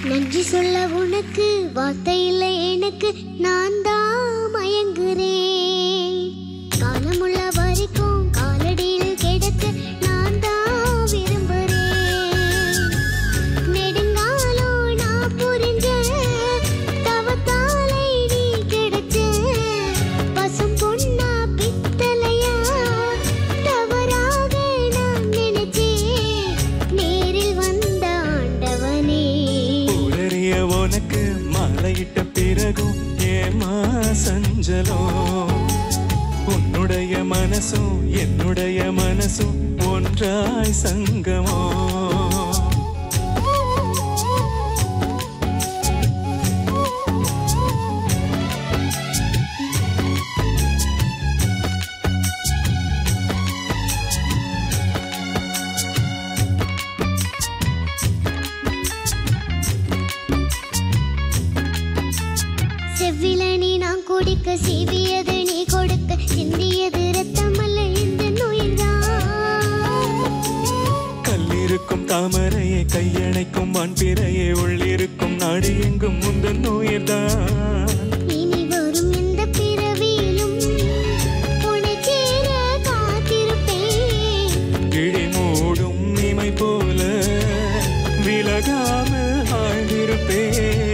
நன்றி சொல்ல உனக்கு வார்த்தை இல்லை எனக்கு நான் தான் மயங்குறேன் காலமுள்ள வரைக்கும் காலடியில் கிடக்க நான் தான் விரும்புறேன் நெடுங்காலம் நான் புரிஞ்ச தவத்தாலை நீ கிடைச்ச பசும் பொன்னா பித்தளையா தவறாக நான் நினைச்சேன் நேரில் வந்த ஆண்டவனே உளறிய உனக்கு மாலையிட்ட பிறகும் ஏமா சஞ்சலோ உன்னுடைய மனசும் என்னுடைய மனசும் ஒன்றாய் சங்கமோ செவ்விலனி நான் குடிக்க சீவியது நீ கொடுக்க சிந்தியது ரத்தமல்ல இந்த நோய்தான் கல்லிருக்கும் தாமரையே கையணைக்கும் வான்பிறையே உள்ளிருக்கும் நாடு எங்கும் முந்தன் நோயர்தான் இனி வரும் இந்த பிறவியிலும் உன்னை சேர காத்திருப்பேன் கிழி மூடும் இமை போல விலகாமல் ஆழ்ந்திருப்பேன்